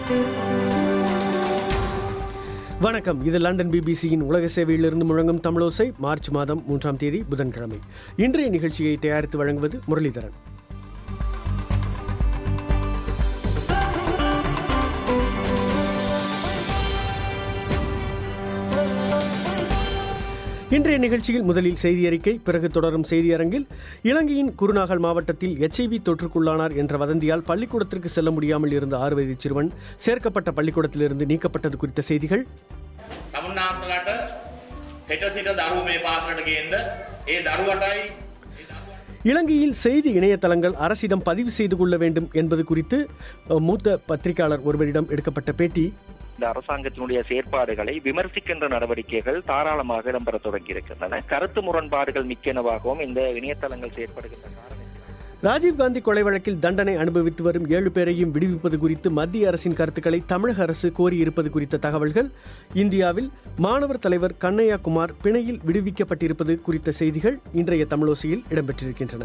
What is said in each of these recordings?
வணக்கம் இது லண்டன் பிபிசியின் உலக சேவையிலிருந்து முழங்கும் தமிழோசை மார்ச் மாதம் மூன்றாம் தேதி புதன்கிழமை இன்றைய நிகழ்ச்சியை தயாரித்து வழங்குவது முரளிதரன் இன்றைய நிகழ்ச்சியில் முதலில் செய்தி அறிக்கை பிறகு தொடரும் செய்தியரங்கில் இலங்கையின் குருநாகல் மாவட்டத்தில் எச்ஐவி தொற்றுக்குள்ளானார் என்ற வதந்தியால் பள்ளிக்கூடத்திற்கு செல்ல முடியாமல் இருந்த ஆறு வயது சிறுவன் சேர்க்கப்பட்ட பள்ளிக்கூடத்திலிருந்து நீக்கப்பட்டது குறித்த செய்திகள் තමුන්නාසලට හෙට සිට දරුව මේ පාසලට ගේන්ද ඒ දරුවටයි இலங்கையில் செய்தி இணையதளங்கள் அரசிடம் பதிவு செய்து கொள்ள வேண்டும் என்பது குறித்து அஹ், மூத்த பத்திரிகையாளர் ஒருவரிடம் எடுக்கப்பட்ட பேட்டி இந்த அரசாங்கத்தினுடைய செயற்பாடுகளை விமர்சிக்கின்ற நடவடிக்கைகள் தாராளமாக இடம்பெற தொடங்கி இருக்கின்றன கருத்து முரண்பாடுகள் மிக்கனவாகவும் இந்த இணையதளங்கள் செயற்படுகின்ற காரணம் ராஜீவ்காந்தி கொலை வழக்கில் தண்டனை அனுபவித்து வரும் ஏழு பேரையும் விடுவிப்பது குறித்து மத்திய அரசின் கருத்துக்களை தமிழக அரசு கோரியிருப்பது குறித்த தகவல்கள் இந்தியாவில் மாணவர் தலைவர் கண்ணையா குமார் பிணையில் விடுவிக்கப்பட்டிருப்பது குறித்த செய்திகள் இன்றைய தமிழோசையில் இடம்பெற்றிருக்கின்றன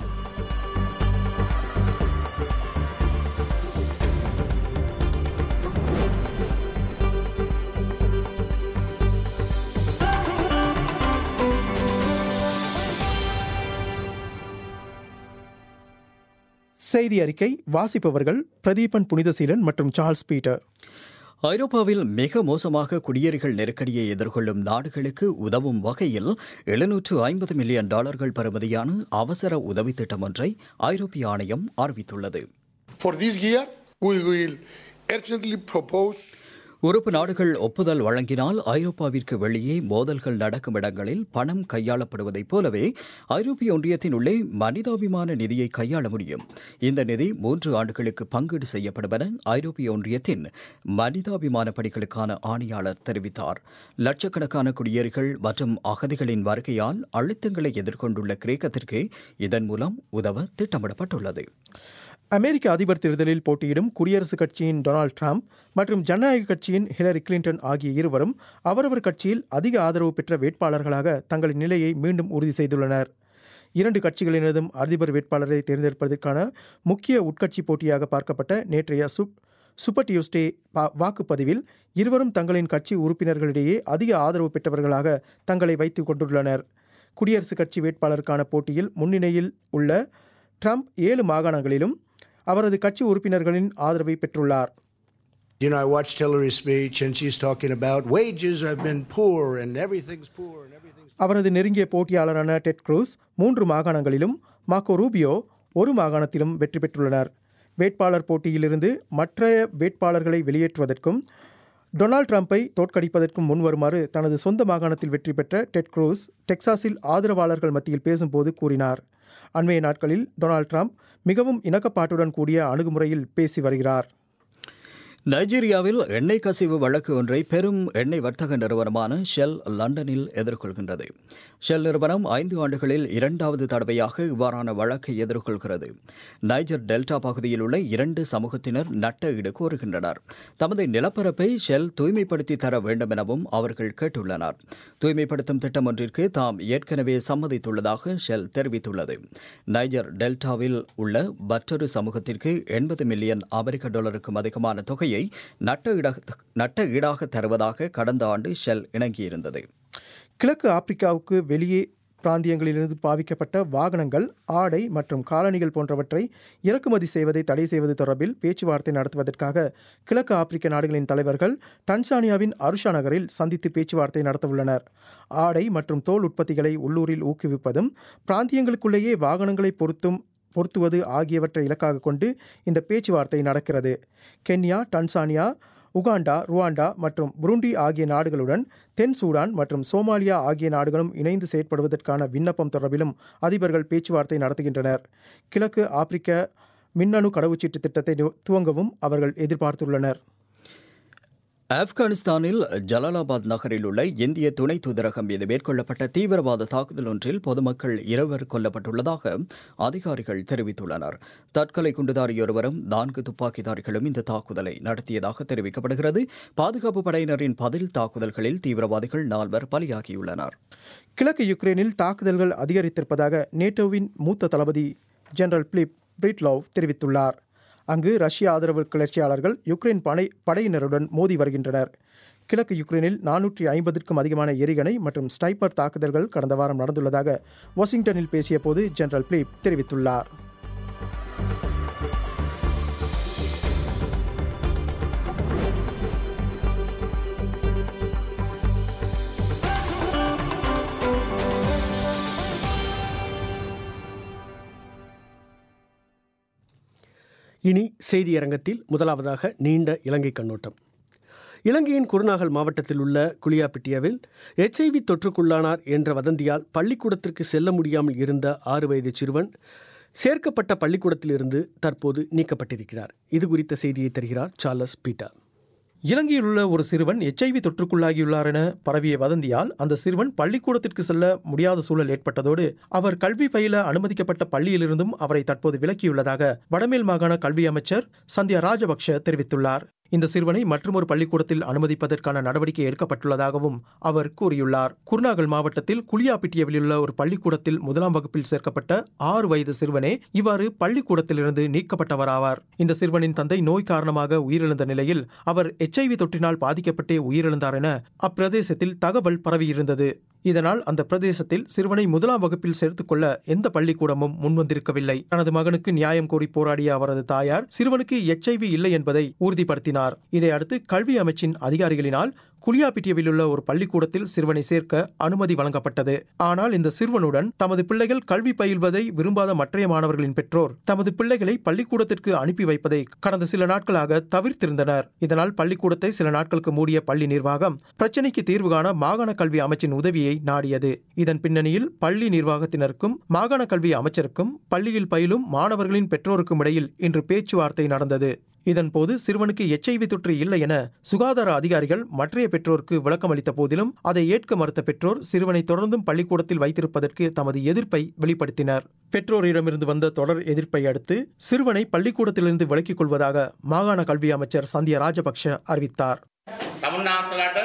செய்தி அறிக்கை வாசிப்பவர்கள் பிரதீபன் புனிதசீலன் மற்றும் சார்ல்ஸ் பீட்டர் ஐரோப்பாவில் மிக மோசமாக குடியேறிகள் நெருக்கடியை எதிர்கொள்ளும் நாடுகளுக்கு உதவும் வகையில் எழுநூற்று ஐம்பது மில்லியன் டாலர்கள் பெறுமதியான அவசர உதவித் திட்டம் ஒன்றை ஐரோப்பிய ஆணையம் அறிவித்துள்ளது For this year, we will urgently propose உறுப்பு நாடுகள் ஒப்புதல் வழங்கினால் ஐரோப்பாவிற்கு வெளியே மோதல்கள் நடக்கும் இடங்களில் பணம் கையாளப்படுவதைப் போலவே ஐரோப்பிய ஒன்றியத்தின் உள்ளே மனிதாபிமான நிதியை கையாள முடியும் இந்த நிதி மூன்று ஆண்டுகளுக்கு பங்கீடு செய்யப்படும் என ஐரோப்பிய ஒன்றியத்தின் மனிதாபிமான பணிகளுக்கான ஆணையாளர் தெரிவித்தார் லட்சக்கணக்கான குடியேறிகள் மற்றும் அகதிகளின் வருகையால் அழுத்தங்களை எதிர்கொண்டுள்ள கிரேக்கத்திற்கு இதன் மூலம் உதவ திட்டமிடப்பட்டுள்ளது அமெரிக்க அதிபர் தேர்தலில் போட்டியிடும் குடியரசுக் கட்சியின் டொனால்ட் ட்ரம்ப் மற்றும் ஜனநாயக கட்சியின் ஹிலரி கிளின்டன் ஆகிய இருவரும் அவரவர் கட்சியில் அதிக ஆதரவு பெற்ற வேட்பாளர்களாக தங்களின் நிலையை மீண்டும் உறுதி செய்துள்ளனர் இரண்டு கட்சிகளினதும் அதிபர் வேட்பாளரை தேர்ந்தெடுப்பதற்கான முக்கிய உட்கட்சி போட்டியாக பார்க்கப்பட்ட நேற்றைய சுப் சூப்பர் டியூஸ்டே பா- வாக்குப்பதிவில் இருவரும் தங்களின் கட்சி உறுப்பினர்களிடையே அதிக ஆதரவு பெற்றவர்களாக தங்களை வைத்துக் கொண்டுள்ளனர் குடியரசுக் கட்சி வேட்பாளருக்கான போட்டியில் முன்னிலையில் உள்ள ட்ரம்ப் ஏழு மாகாணங்களிலும் அவரது கட்சி உறுப்பினர்களின் ஆதரவை பெற்றுள்ளார் You know, I watched Hillary's speech, and she's talking about wages have been poor and everything's poor and everything's. அவரது நெருங்கிய போட்டியாளரான டெட் க்ரூஸ் மூன்று மாகாணங்களிலும் மார்க்கோ ரூபியோ ஒரு மாகாணத்திலும் வெற்றி பெற்றுள்ளனர் வேட்பாளர் போட்டியிலிருந்து மற்ற வேட்பாளர்களை வெளியேற்றுவதற்கும் டொனால்ட் ட்ரம்ப்பை தோற்கடிப்பதற்கும் முன்வருமாறு தனது சொந்த மாகாணத்தில் வெற்றி பெற்ற டெட் க்ரூஸ் டெக்சாஸில் ஆதரவாளர்கள் மத்தியில் பேசும்போது கூறினார் அண்மைய நாட்களில் டொனால்ட் ட்ரம்ப் மிகவும் இணக்கப்பாட்டுடன் கூடிய அணுகுமுறையில் பேசி வருகிறார் நைஜீரியாவில் எண்ணெய் கசிவு வழக்கு ஒன்றை பெரும் எண்ணெய் வர்த்தக நிறுவனமான ஷெல் லண்டனில் எதிர்கொள்கின்றது ஷெல் நிறுவனம் ஐந்து ஆண்டுகளில் இரண்டாவது தடவையாக இவ்வாறான வழக்கை எதிர்கொள்கிறது நைஜர் டெல்டா பகுதியில் உள்ள இரண்டு சமூகத்தினர் நட்ட ஈடு கோருகின்றனர் தமது நிலப்பரப்பை ஷெல் தூய்மைப்படுத்தி தர வேண்டும் எனவும் அவர்கள் கேட்டுள்ளனர் தூய்மைப்படுத்தும் திட்டம் ஒன்றிற்கு தாம் ஏற்கனவே சம்மதித்துள்ளதாக ஷெல் தெரிவித்துள்ளது நைஜர் டெல்டாவில் உள்ள மற்றொரு சமூகத்திற்கு எண்பது மில்லியன் அமெரிக்க டாலருக்கும் அதிகமான தொகையை நட்ட ஈடாக நட்ட ஈடாக தருவதாக கடந்த ஆண்டு ஷெல் இணங்கியிருந்தது கிழக்கு ஆப்பிரிக்காவுக்கு வெளியே பிராந்தியங்களிலிருந்து பாவிக்கப்பட்ட வாகனங்கள் ஆடை மற்றும் காலணிகள் போன்றவற்றை இறக்குமதி செய்வதை தடை செய்வது தொடர்பில் பேச்சுவார்த்தை நடத்துவதற்காக கிழக்கு ஆப்பிரிக்க நாடுகளின் தலைவர்கள் டன்சானியாவின் அருஷா நகரில் சந்தித்து பேச்சுவார்த்தை நடத்தவுள்ளனர் ஆடை மற்றும் தோல் உற்பத்திகளை உள்ளூரில் ஊக்குவிப்பதும் பிராந்தியங்களுக்குள்ளேயே வாகனங்களை பொருத்தும் பொருத்துவது ஆகியவற்றை இலக்காக கொண்டு இந்த பேச்சுவார்த்தை நடக்கிறது கென்யா டன்சானியா உகாண்டா ருவாண்டா மற்றும் புருண்டி ஆகிய நாடுகளுடன் தென் சூடான் மற்றும் சோமாலியா ஆகிய நாடுகளும் இணைந்து செயற்படுவதற்கான விண்ணப்பம் தொடர்பிலும் அதிபர்கள் பேச்சுவார்த்தை நடத்துகின்றனர் கிழக்கு ஆப்பிரிக்க மின்னணு கடவுச்சீட்டு திட்டத்தை நு- துவங்கவும் அவர்கள் எதிர்பார்த்துள்ளனர் ஆப்கானிஸ்தானில் ஜலாலாபாத் நகரில் உள்ள இந்திய துணை தூதரகம் மீது மேற்கொள்ளப்பட்ட தீவிரவாத தாக்குதல் ஒன்றில் பொதுமக்கள் இருவர் கொல்லப்பட்டுள்ளதாக அதிகாரிகள் தெரிவித்துள்ளனர் தற்கொலை குண்டுதாரியொருவரும் நான்கு துப்பாக்கிதாரிகளும் இந்த தாக்குதலை நடத்தியதாக தெரிவிக்கப்படுகிறது பாதுகாப்பு படையினரின் பதில் தாக்குதல்களில் தீவிரவாதிகள் நால்வர் பலியாகியுள்ளனர் கிழக்கு யுக்ரைனில் தாக்குதல்கள் அதிகரித்திருப்பதாக நேட்டோவின் மூத்த தளபதி ஜெனரல் பிலிப் பிரிட்லோவ் தெரிவித்துள்ளார் அங்கு ரஷ்ய ஆதரவு கிளர்ச்சியாளர்கள் யுக்ரைன் படை படையினருடன் மோதி வருகின்றனர் கிழக்கு யுக்ரைனில் நானூற்றி ஐம்பதுக்கும் அதிகமான எரிகணை மற்றும் ஸ்னைப்பர் தாக்குதல்கள் கடந்த வாரம் நடந்துள்ளதாக வாஷிங்டனில் பேசிய போது ஜெனரல் பிலிப் தெரிவித்துள்ளார் இனி செய்தியரங்கத்தில் முதலாவதாக நீண்ட இலங்கை கண்ணோட்டம் இலங்கையின் குருநாகல் மாவட்டத்தில் உள்ள குளியாப்பிட்டியாவில் எச்ஐவி தொற்றுக்குள்ளானார் என்ற வதந்தியால் பள்ளிக்கூடத்திற்கு செல்ல முடியாமல் இருந்த ஆறு வயது சிறுவன் சேர்க்கப்பட்ட பள்ளிக்கூடத்திலிருந்து தற்போது நீக்கப்பட்டிருக்கிறார் இது குறித்த செய்தியை தருகிறார் சார்லஸ் பீட்டர் இலங்கையில் உள்ள ஒரு சிறுவன் எச்ஐவி தொற்றுக்குள்ளாகியுள்ளார் என பரவிய வதந்தியால் அந்த சிறுவன் பள்ளிக்கூடத்திற்கு செல்ல முடியாத சூழல் ஏற்பட்டதோடு அவர் கல்வி பயில அனுமதிக்கப்பட்ட பள்ளியிலிருந்தும் அவரை தற்போது விலக்கியுள்ளதாக வடமேல் மாகாண கல்வி அமைச்சர் சந்தியா ராஜபக்ஷ தெரிவித்துள்ளார் இந்த சிறுவனை மற்றொரு பள்ளிக்கூடத்தில் அனுமதிப்பதற்கான நடவடிக்கை எடுக்கப்பட்டுள்ளதாகவும் அவர் கூறியுள்ளார் குருநாகல் மாவட்டத்தில் குளியாப்பிட்டியவில் உள்ள ஒரு பள்ளிக்கூடத்தில் முதலாம் வகுப்பில் சேர்க்கப்பட்ட ஆறு வயது சிறுவனே இவ்வாறு பள்ளிக்கூடத்திலிருந்து நீக்கப்பட்டவராவார் இந்த சிறுவனின் தந்தை நோய் காரணமாக உயிரிழந்த நிலையில் அவர் எச்ஐவி தொற்றினால் பாதிக்கப்பட்டே உயிரிழந்தார் என அப்பிரதேசத்தில் தகவல் பரவியிருந்தது இதனால் அந்த பிரதேசத்தில் சிறுவனை முதலாம் வகுப்பில் சேர்த்துக் கொள்ள எந்த பள்ளிக்கூடமும் முன்வந்திருக்கவில்லை தனது மகனுக்கு நியாயம் கோரி போராடிய அவரது தாயார் சிறுவனுக்கு எச்ஐவி இல்லை என்பதை உறுதிப்படுத்தினார் இதையடுத்து கல்வி அமைச்சின் அதிகாரிகளினால் குளியாப்பிட்டியவில் உள்ள ஒரு பள்ளிக்கூடத்தில் சிறுவனை சேர்க்க அனுமதி வழங்கப்பட்டது ஆனால் இந்த சிறுவனுடன் தமது பிள்ளைகள் கல்வி பயில்வதை விரும்பாத மற்றைய மாணவர்களின் பெற்றோர் தமது பிள்ளைகளை பள்ளிக்கூடத்திற்கு அனுப்பி வைப்பதை கடந்த சில நாட்களாக தவிர்த்திருந்தனர் இதனால் பள்ளிக்கூடத்தை சில நாட்களுக்கு மூடிய பள்ளி நிர்வாகம் பிரச்சினைக்கு தீர்வு காண மாகாண கல்வி அமைச்சின் உதவியை நாடியது இதன் பின்னணியில் பள்ளி நிர்வாகத்தினருக்கும் மாகாண கல்வி அமைச்சருக்கும் பள்ளியில் பயிலும் மாணவர்களின் பெற்றோருக்கும் இடையில் இன்று பேச்சுவார்த்தை நடந்தது இதன்போது சிறுவனுக்கு எச்ஐவி தொற்று இல்லை என சுகாதார அதிகாரிகள் மற்றைய பெற்றோருக்கு விளக்கமளித்த போதிலும் அதை ஏற்க மறுத்த பெற்றோர் சிறுவனை தொடர்ந்தும் பள்ளிக்கூடத்தில் வைத்திருப்பதற்கு தமது எதிர்ப்பை வெளிப்படுத்தினர் பெற்றோரிடமிருந்து வந்த தொடர் எதிர்ப்பை அடுத்து சிறுவனை பள்ளிக்கூடத்திலிருந்து விலக்கிக் கொள்வதாக மாகாண கல்வி அமைச்சர் சந்தியா ராஜபக்ஷ அறிவித்தார் තමුන්නාසලට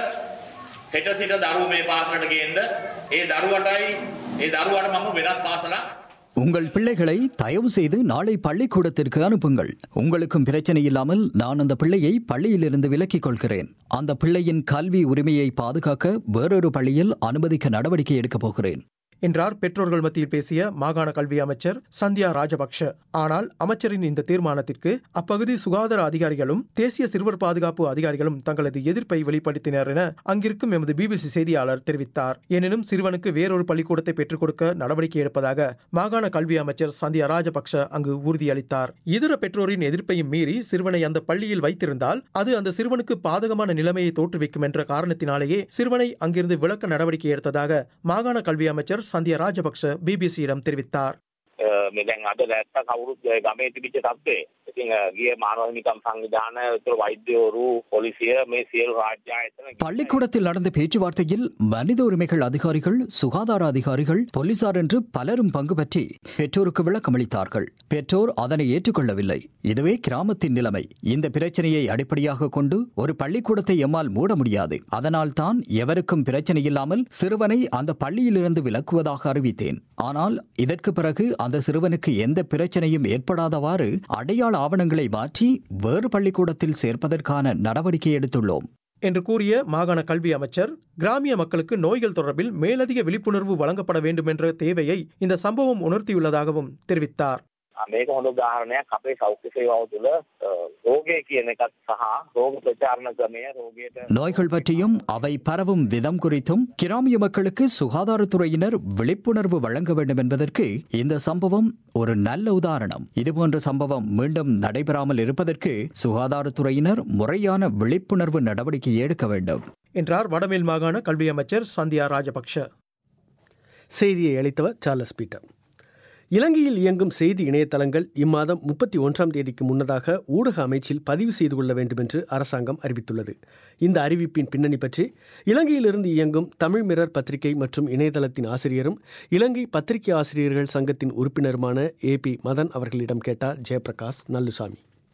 හෙට සිට දරුව මේ පාසලට ගේන්න ඒ දරුවටයි ඒ දරුවට මම වෙනත් පාසලක් உங்கள் பிள்ளைகளை தயவு செய்து நாளை பள்ளிக்கூடத்திற்கு அனுப்புங்கள் உங்களுக்கும் பிரச்சனை இல்லாமல் நான் அந்த பிள்ளையை பள்ளியிலிருந்து விலக்கிக் கொள்கிறேன் அந்த பிள்ளையின் கல்வி உரிமையை பாதுகாக்க வேறொரு பள்ளியில் அனுமதிக்க நடவடிக்கை எடுக்கப் போகிறேன் என்றார் பெற்றோர்கள் மத்தியில் பேசிய மாகாண கல்வி அமைச்சர் சந்தியா ராஜபக்ஷ ஆனால் அமைச்சரின் இந்த தீர்மானத்திற்கு அப்பகுதி சுகாதார அதிகாரிகளும் தேசிய சிறுவர் பாதுகாப்பு அதிகாரிகளும் தங்களது எதிர்ப்பை வெளிப்படுத்தினர் என அங்கிருக்கும் எமது பிபிசி செய்தியாளர் தெரிவித்தார் எனினும் சிறுவனுக்கு வேறொரு பள்ளிக்கூடத்தை பெற்றுக் கொடுக்க நடவடிக்கை எடுப்பதாக மாகாண கல்வி அமைச்சர் சந்தியா ராஜபக்ஷ அங்கு உறுதியளித்தார் இதர பெற்றோரின் எதிர்ப்பையும் மீறி சிறுவனை அந்த பள்ளியில் வைத்திருந்தால் அது அந்த சிறுவனுக்கு பாதகமான நிலைமையை தோற்றுவிக்கும் என்ற காரணத்தினாலேயே சிறுவனை அங்கிருந்து விலக்க நடவடிக்கை எடுத்ததாக மாகாண கல்வி அமைச்சர் சந்தியா ராஜபக்ஷ பிபிசியிடம் தெரிவித்தார் මේ දැන් අද දැත්ත කවුරුත් ඔය ගමේ තිබිච්ච තත්ත්වය. ඉතින් අ, ගිය මානව හිමිකම් සංවිධාන උතුර වෛද්‍යවරු පොලිසිය මේ සියලු රාජ්‍ය ආයතන பள்ளிக்கூடத்தில் நடந்த பேச்சுவார்த்தையில் மனித உரிமைகள் அதிகாரிகள் சுகாதார அதிகாரிகள் போலீசார் என்று பலரும் பங்கு பற்றி பெற்றோருக்கு விளக்கமளித்தார்கள் பெற்றோர் அதனை ஏற்றுக்கொள்ளவில்லை இதுவே கிராமத்தின் நிலைமை இந்த பிரச்சனையை அடிப்படையாக கொண்டு ஒரு பள்ளிக்கூடத்தை எம்மால் மூட முடியாது அதனால் தான் எவருக்கும் பிரச்சனை இல்லாமல் சிறுவனை அந்த பள்ளியிலிருந்து விலக்குவதாக அறிவித்தேன் ஆனால் இதற்கு பிறகு அந்த சிறுவனுக்கு எந்த பிரச்சனையும் ஏற்படாதவாறு அடையாள ஆவணங்களை மாற்றி வேறு பள்ளிக்கூடத்தில் சேர்ப்பதற்கான நடவடிக்கை எடுத்துள்ளோம் என்று கூறிய மாகாண கல்வி அமைச்சர் கிராமிய மக்களுக்கு நோய்கள் தொடர்பில் மேலதிக விழிப்புணர்வு வழங்கப்பட வேண்டும் என்ற தேவையை இந்த சம்பவம் உணர்த்தியுள்ளதாகவும் தெரிவித்தார் මේක හොඳ උදාහරණයක් අපේ සෞඛ්‍ය සේවාව තුළ අ, රෝගය කියන එකත් සහ රෝග ප්‍රචාරණ ක්‍රමය රෝගයට நோய்கள் பற்றியும் அவை பரவும் விதம் குறித்தும் கிராமிய மக்களுக்கு சுகாதாரத்துறையினர் விழிப்புணர்வு வழங்க வேண்டும் என்பதற்கு இந்த சம்பவம் ஒரு நல்ல உதாரணம் இதுபோன்ற சம்பவம் மீண்டும் நடைபெறாமல் இருப்பதற்கு சுகாதாரத்துறையினர் முறையான விழிப்புணர்வு நடவடிக்கை எடுக்க வேண்டும் என்றார் வடமேல் மாகாண கல்வி அமைச்சர் சந்தியா ராஜபக்ஷ செய்தியை அளித்தவர் சார்லஸ் பீட்டர் இலங்கையில் இயங்கும் செய்தி இணையதளங்கள் இம்மாதம் முப்பத்தி ஒன்றாம் தேதிக்கு முன்னதாக ஊடக அமைச்சில் பதிவு செய்து கொள்ள வேண்டும் என்று அரசாங்கம் அறிவித்துள்ளது இந்த அறிவிப்பின் பின்னணி பற்றி இலங்கையிலிருந்து இயங்கும் தமிழ் மிரர் பத்திரிகை மற்றும் இணையதளத்தின் ஆசிரியரும் இலங்கை பத்திரிகை ஆசிரியர்கள் சங்கத்தின் உறுப்பினருமான ஏ பி மதன் அவர்களிடம் கேட்டார் ஜெயபிரகாஷ் நல்லுசாமி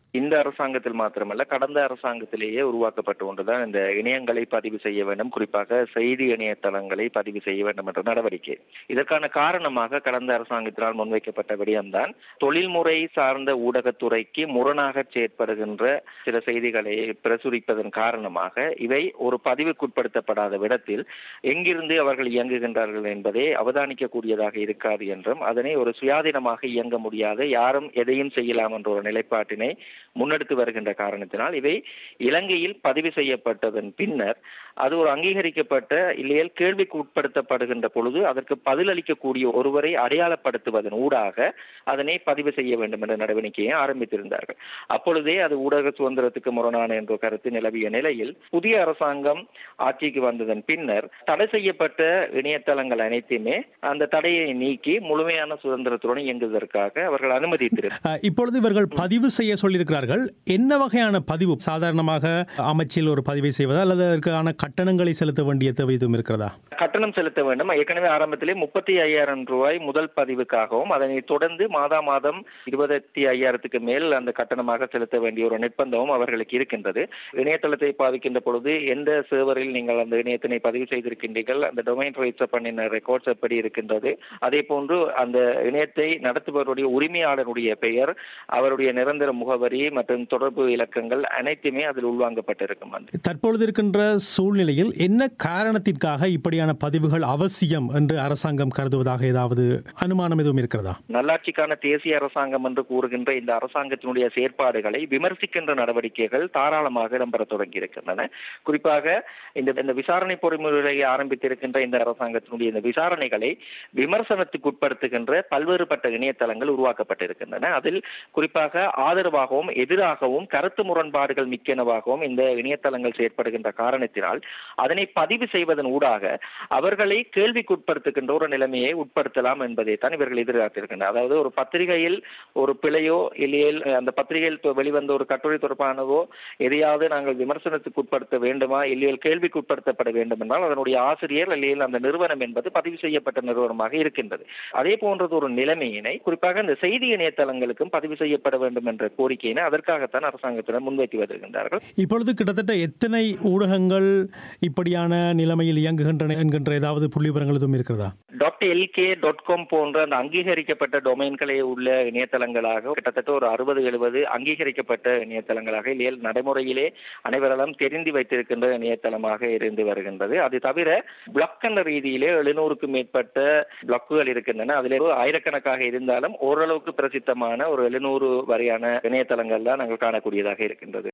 இந்த அரசாங்கத்தில் மாத்திரமல்ல கடந்த அரசாங்கத்திலேயே உருவாக்கப்பட்ட ஒன்றுதான் இந்த இணையங்களை பதிவு செய்ய வேண்டும் குறிப்பாக செய்தி இணையதளங்களை பதிவு செய்ய வேண்டும் என்ற நடவடிக்கை இதற்கான காரணமாக கடந்த அரசாங்கத்தினால் முன்வைக்கப்பட்ட விடயம்தான் தொழில்முறை சார்ந்த ஊடகத்துறைக்கு முரணாக செயற்படுகின்ற சில செய்திகளை பிரசுரிப்பதன் காரணமாக இவை ஒரு பதிவுக்குட்படுத்தப்படாத விடத்தில் எங்கிருந்து அவர்கள் இயங்குகின்றார்கள் என்பதை அவதானிக்கக்கூடியதாக இருக்காது என்றும் அதனை ஒரு சுயாதீனமாக இயங்க முடியாத யாரும் எதையும் செய்யலாம் என்ற ஒரு நிலைப்பாட்டினை முன்னெடுத்து வருகின்ற காரணத்தினால் இவை இலங்கையில் பதிவு செய்யப்பட்டதன் பின்னர் அது ஒரு அங்கீகரிக்கப்பட்ட இல்லையல் கேள்விக்கு உட்படுத்தப்படுகின்ற பொழுது அதற்கு பதிலளிக்கக்கூடிய ஒருவரை அடையாளப்படுத்துவதன் ஊடாக அதனை பதிவு செய்ய வேண்டும் என்ற நடவடிக்கையை ஆரம்பித்திருந்தார்கள் அப்பொழுதே அது ஊடக சுதந்திரத்துக்கு முரணான என்ற கருத்து நிலவிய நிலையில் புதிய அரசாங்கம் ஆட்சிக்கு வந்ததன் பின்னர் தடை செய்யப்பட்ட இணையதளங்கள் அனைத்தையுமே அந்த தடையை நீக்கி முழுமையான சுதந்திரத்துடன் இயங்குவதற்காக அவர்கள் அனுமதித்திருந்தார் அஹ், இப்பொழுது இவர்கள் பதிவு செய்ய சொல்லியிருக்கிறார்கள் என்ன வகையான பதிவு சாதாரணமாக அமைச்சில் ஒரு பதிவை செய்வதா அல்லது அதற்கான கட்டணங்களை செலுத்த வேண்டிய தேவை எதுவும் இருக்கிறதா கட்டணம் செலுத்த வேண்டும் ஏற்கனவே ஆரம்பத்திலே முப்பத்தி ஐயாயிரம் ரூபாய் முதல் பதிவுக்காகவும் அதனை தொடர்ந்து மாதா மாதம் இருபத்தி ஐயாயிரத்துக்கு மேல் அந்த கட்டணமாக செலுத்த வேண்டிய ஒரு நிர்பந்தமும் அவர்களுக்கு இருக்கின்றது இணையதளத்தை பாதிக்கின்ற பொழுது எந்த சேவரில் நீங்கள் அந்த இணையத்தினை பதிவு செய்திருக்கின்றீர்கள் அந்த டொமைன் ரைட்ஸ் பண்ணின ரெக்கார்ட்ஸ் எப்படி இருக்கின்றது அதே போன்று அந்த இணையத்தை நடத்துபவருடைய உரிமையாளருடைய பெயர் அவருடைய நிரந்தர முகவரி மற்றும் தொடர்பு இலக்கங்கள் அனைத்துமே அதில் உள்வாங்கப்பட்டிருக்கும் அந்த தற்பொழுது இருக்கின்ற சூழ்நிலையில் என்ன காரணத்திற்காக இப்படியான பதிவுகள் அவசியம் என்று அரசாங்கம் கருதுவதாக ஏதாவது அனுமானம் எதுவும் இருக்கிறதா நல்லாட்சிக்கான தேசிய அரசாங்கம் என்று கூறுகின்ற இந்த அரசாங்கத்தினுடைய செயற்பாடுகளை விமர்சிக்கின்ற நடவடிக்கைகள் தாராளமாக இடம்பெற தொடங்கி இருக்கின்றன குறிப்பாக இந்த இந்த விசாரணை பொறிமுறையை ஆரம்பித்திருக்கின்ற இந்த அரசாங்கத்தினுடைய இந்த விசாரணைகளை விமர்சனத்துக்கு உட்படுத்துகின்ற பல்வேறுபட்ட இணையதளங்கள் உருவாக்கப்பட்டிருக்கின்றன அதில் குறிப்பாக ஆதரவாகவும் எதிராகவும் கருத்து முரண்பாடுகள் மிக்கனவாகவும் இந்த இணையதளங்கள் செயற்படுகின்ற காரணத்தினால் அதனை பதிவு செய்வதன் ஊடாக அவர்களை கேள்விக்குட்படுத்துகின்ற ஒரு நிலைமையை உட்படுத்தலாம் என்பதை தான் இவர்கள் எதிர்பார்த்திருக்கின்றனர் அதாவது ஒரு பத்திரிகையில் ஒரு பிழையோ இல்லையேல் அந்த பத்திரிகையில் தொ- வெளிவந்த ஒரு கட்டுரை தொடர்பானவோ எதையாவது நாங்கள் விமர்சனத்துக்கு உட்படுத்த வேண்டுமா இல்லையேல் கேள்விக்கு உட்படுத்தப்பட வேண்டும் என்றால் அதனுடைய ஆசிரியர் இல்லையேல் அந்த நிறுவனம் என்பது பதிவு செய்யப்பட்ட நிறுவனமாக இருக்கின்றது அதே போன்றது ஒரு நிலைமையினை குறிப்பாக இந்த செய்தி இணையதளங்களுக்கும் பதிவு செய்யப்பட வேண்டும் என்ற கோரிக்கையினை அதற்காகத்தான் அரசாங்கத்தினர் முன்வைத்து வருகின்றார்கள் இப்பொழுது கிட்டத்தட்ட எத்தனை ஊடகங்கள் இப்படியான நிலைமையில் இயங்குகின்றன என்கின்ற ஏதாவது புள்ளி விவரங்கள் எதுவும் இருக்கிறதா டாக்டர் எல்கே டாட் காம் போன்ற அந்த அங்கீகரிக்கப்பட்ட டொமைன்களே உள்ள இணையதளங்களாக கிட்டத்தட்ட ஒரு அறுபது எழுபது அங்கீகரிக்கப்பட்ட இணையதளங்களாக இல்லையா நடைமுறையிலே அனைவரெல்லாம் தெரிந்து வைத்திருக்கின்ற இணையதளமாக இருந்து வருகின்றது அது தவிர பிளாக் என்ற ரீதியிலே எழுநூறுக்கும் மேற்பட்ட பிளாக்குகள் இருக்கின்றன அதிலே ஆயிரக்கணக்காக இருந்தாலும் ஓரளவுக்கு பிரசித்தமான ஒரு எழுநூறு வரையான இணையதளங்கள் தான் நாங்கள் காணக்கூடியதாக இருக்கின்றது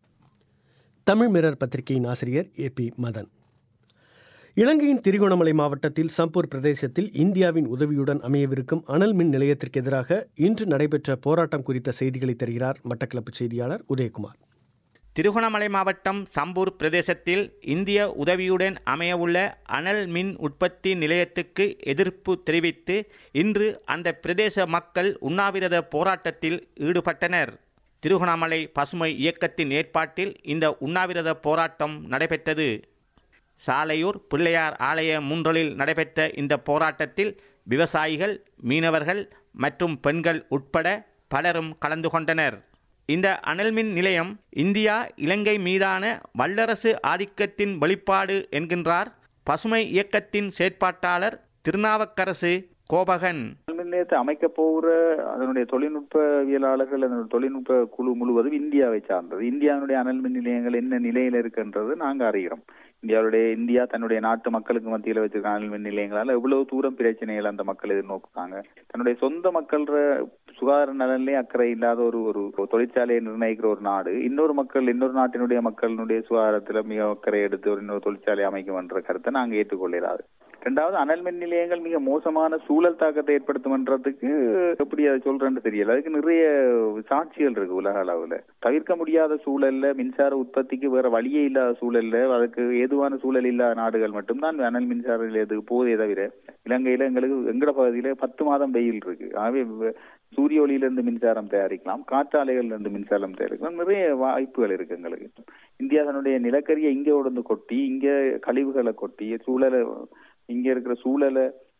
தமிழ் மிரர் பத்திரிகையின் ஆசிரியர் ஏ பி மதன் இலங்கையின் திரிகோணமலை மாவட்டத்தில் சம்பூர் பிரதேசத்தில் இந்தியாவின் உதவியுடன் அமையவிருக்கும் அனல் மின் நிலையத்திற்கு எதிராக இன்று நடைபெற்ற போராட்டம் குறித்த செய்திகளை தருகிறார் மட்டக்களப்பு செய்தியாளர் உதயகுமார் திருகோணமலை மாவட்டம் சம்பூர் பிரதேசத்தில் இந்திய உதவியுடன் அமையவுள்ள அனல் மின் உற்பத்தி நிலையத்துக்கு எதிர்ப்பு தெரிவித்து இன்று அந்த பிரதேச மக்கள் உண்ணாவிரத போராட்டத்தில் ஈடுபட்டனர் திருகோணமலை பசுமை இயக்கத்தின் ஏற்பாட்டில் இந்த உண்ணாவிரத போராட்டம் நடைபெற்றது சாலையூர் பிள்ளையார் ஆலய முன்றலில் நடைபெற்ற இந்த போராட்டத்தில் விவசாயிகள் மீனவர்கள் மற்றும் பெண்கள் உட்பட பலரும் கலந்து கொண்டனர் இந்த அனல்மின் நிலையம் இந்தியா இலங்கை மீதான வல்லரசு ஆதிக்கத்தின் வெளிப்பாடு என்கின்றார் பசுமை இயக்கத்தின் செயற்பாட்டாளர் திருநாவுக்கரசு கோபகன் மின் நிலையத்தை அமைக்க போகிற அதனுடைய தொழில்நுட்பவியலாளர்கள் அதனுடைய தொழில்நுட்ப குழு முழுவதும் இந்தியாவை சார்ந்தது இந்தியாவுடைய அனல் மின் நிலையங்கள் என்ன நிலையில இருக்குன்றது நாங்க அறிகிறோம் இந்தியாவுடைய இந்தியா தன்னுடைய நாட்டு மக்களுக்கு மத்தியில் வச்சிருக்க அனல் மின் நிலையங்களால எவ்வளவு தூரம் பிரச்சனைகள் அந்த மக்கள் எதிர்நோக்குறாங்க தன்னுடைய சொந்த மக்கள்ற சுகாதார நலனிலே அக்கறை இல்லாத ஒரு ஒரு தொழிற்சாலையை நிர்ணயிக்கிற ஒரு நாடு இன்னொரு மக்கள் இன்னொரு நாட்டினுடைய மக்களினுடைய சுகாதாரத்துல மிக அக்கறை எடுத்து ஒரு இன்னொரு தொழிற்சாலை அமைக்கும்ன்ற கருத்தை நாங்க ஏற்றுக்கொள்ளாது ரெண்டாவது அனல் மின் நிலையங்கள் மிக மோசமான சூழல் தாக்கத்தை ஏற்படுத்தும்ன்றதுக்கு எப்படி அதை சொல்றேன்னு தெரியல அதுக்கு நிறைய சாட்சிகள் இருக்கு உலக அளவுல தவிர்க்க முடியாத சூழல்ல மின்சார உற்பத்திக்கு வேற வழியே இல்லாத சூழல்ல அதுக்கு ஏதுவான சூழல் இல்லாத நாடுகள் மட்டும்தான் அனல் மின்சார நிலையத்துக்கு போதே தவிர இலங்கையில எங்களுக்கு எங்கட பகுதியில பத்து மாதம் வெயில் இருக்கு ஆகவே சூரிய ஒளியிலிருந்து மின்சாரம் தயாரிக்கலாம் காற்றாலைகள்ல இருந்து மின்சாரம் தயாரிக்கலாம் நிறைய வாய்ப்புகள் இருக்கு எங்களுக்கு இந்தியா தன்னுடைய நிலக்கரியை இங்க உடந்து கொட்டி இங்க கழிவுகளை கொட்டி சூழலை இங்க இருக்கிற சூழலை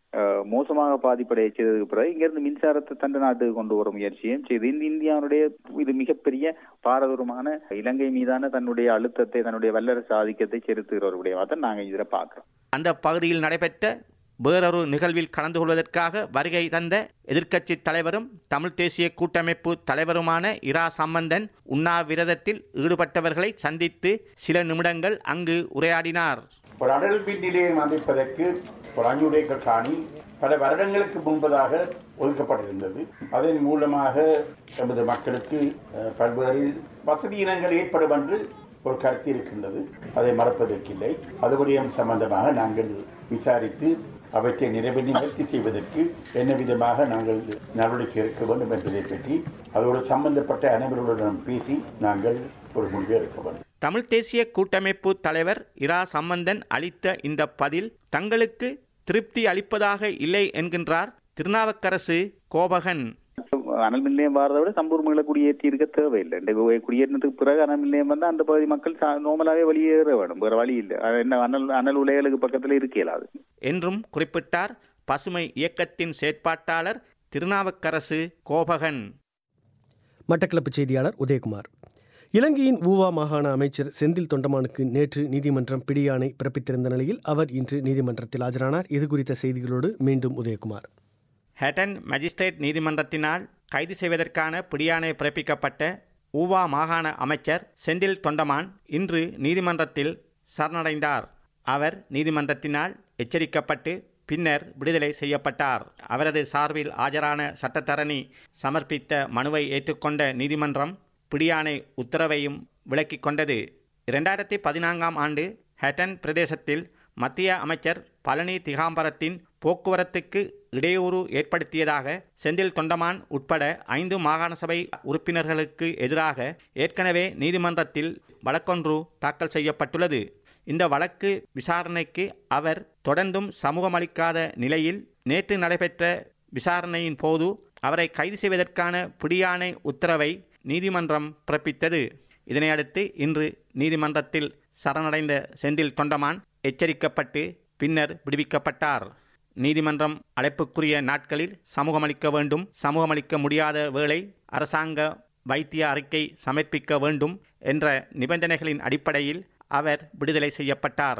அஹ், மோசமாக பாதிப்படைய செய்ததுக்கு பிறகு இங்கிருந்து மின்சாரத்தை தண்ட நாட்டுக்கு கொண்டு வர முயற்சியும் செய்து இந்த இந்தியாவுடைய இது மிகப்பெரிய பாரதூரமான இலங்கை மீதான தன்னுடைய அழுத்தத்தை தன்னுடைய வல்லரசு ஆதிக்கத்தை செலுத்துகிற ஒரு விடயமாக தான் நாங்கள் இதில் பார்க்கிறோம் அந்த பகுதியில் நடைபெற்ற வேறொரு நிகழ்வில் கலந்து கொள்வதற்காக வருகை தந்த எதிர்க்கட்சி தலைவரும் தமிழ் தேசிய கூட்டமைப்பு தலைவருமான இரா சம்பந்தன் உண்ணாவிரதத்தில் ஈடுபட்டவர்களை சந்தித்து சில நிமிடங்கள் அங்கு உரையாடினார் ஒரு அடல் மின் நிலையம் அமைப்பதற்கு ஒரு அஞ்சு ஏக்கர் காணி பல வருடங்களுக்கு முன்பதாக ஒதுக்கப்பட்டிருந்தது அதன் மூலமாக எமது மக்களுக்கு அஹ், பல்வேறு வசதி இனங்கள் ஏற்படும் என்று ஒரு கருத்து இருக்கின்றது அதை மறப்பதற்கில்லை அது விடயம் சம்பந்தமாக நாங்கள் விசாரித்து அவற்றை நிறைவே நிவர்த்தி செய்வதற்கு என்ன விதமாக நாங்கள் நடவடிக்கை எடுக்க வேண்டும் என்பதை பற்றி அதோடு சம்பந்தப்பட்ட அனைவருடன் பேசி நாங்கள் ஒரு முடிவை எடுக்க வேண்டும் தமிழ் தேசிய கூட்டமைப்பு தலைவர் இரா சம்பந்தன் அளித்த இந்த பதில் தங்களுக்கு திருப்தி அளிப்பதாக இல்லை என்கின்றார் திருநாவுக்கரசு கோபகன் அனல் மின் நிலையம் வாரதை விட சம்பூர் மகளை குடியேற்றி இருக்க தேவையில்லை இந்த கு- குடியேறினதுக்கு பிறகு அனல் மின் நிலையம் வந்தால் அந்த பகுதி மக்கள் நார்மலாகவே வெளியேற வேணும் வேற வழி இல்லை அது என்ன அனல் அனல் உலைகளுக்கு பக்கத்தில் இருக்க இயலாது என்றும் குறிப்பிட்டார் பசுமை இயக்கத்தின் செயற்பாட்டாளர் திருநாவுக்கரசு கோபகன் மட்டக்களப்பு செய்தியாளர் உதயகுமார் இலங்கையின் ஊவா மாகாண அமைச்சர் செந்தில் தொண்டமானுக்கு நேற்று நீதிமன்றம் பிடியாணை பிறப்பித்திருந்த நிலையில் அவர் இன்று நீதிமன்றத்தில் ஆஜரானார் இது குறித்த செய்திகளோடு மீண்டும் உதயகுமார் ஹேட்டன் மஜிஸ்ட்ரேட் நீதிமன்றத்தினால் கைது செய்வதற்கான பிடியாணை பிறப்பிக்கப்பட்ட ஊவா மாகாண அமைச்சர் செந்தில் தொண்டமான் இன்று நீதிமன்றத்தில் சரணடைந்தார் அவர் நீதிமன்றத்தினால் எச்சரிக்கப்பட்டு பின்னர் விடுதலை செய்யப்பட்டார் அவரது சார்பில் ஆஜரான சட்டத்தரணி சமர்ப்பித்த மனுவை ஏற்றுக்கொண்ட நீதிமன்றம் பிடியாணை உத்தரவையும் விலக்கிக் கொண்டது இரண்டாயிரத்தி பதினான்காம் ஆண்டு ஹட்டன் பிரதேசத்தில் மத்திய அமைச்சர் பழனி திகாம்பரத்தின் போக்குவரத்துக்கு இடையூறு ஏற்படுத்தியதாக செந்தில் தொண்டமான் உட்பட ஐந்து மாகாண சபை உறுப்பினர்களுக்கு எதிராக ஏற்கனவே நீதிமன்றத்தில் வழக்கொன்று தாக்கல் செய்யப்பட்டுள்ளது இந்த வழக்கு விசாரணைக்கு அவர் தொடர்ந்தும் சமூகமளிக்காத நிலையில் நேற்று நடைபெற்ற விசாரணையின் போது அவரை கைது செய்வதற்கான பிடியாணை உத்தரவை நீதிமன்றம் பிறப்பித்தது இதனையடுத்து இன்று நீதிமன்றத்தில் சரணடைந்த செந்தில் தொண்டமான் எச்சரிக்கப்பட்டு பின்னர் விடுவிக்கப்பட்டார் நீதிமன்றம் அழைப்புக்குரிய நாட்களில் சமூகமளிக்க வேண்டும் சமூகமளிக்க முடியாத வேளை அரசாங்க வைத்திய அறிக்கை சமர்ப்பிக்க வேண்டும் என்ற நிபந்தனைகளின் அடிப்படையில் அவர் விடுதலை செய்யப்பட்டார்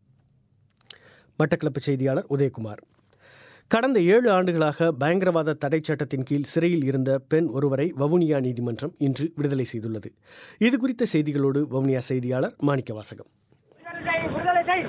மட்டக்களப்பு செய்தியாளர் உதயகுமார் கடந்த ஏழு ஆண்டுகளாக பயங்கரவாத தடை சட்டத்தின் கீழ் சிறையில் இருந்த பெண் ஒருவரை வவுனியா நீதிமன்றம் இன்று விடுதலை செய்துள்ளது இது குறித்த செய்திகளோடு வவுனியா செய்தியாளர் மாணிக்க வாசகம் விடுதலை செய்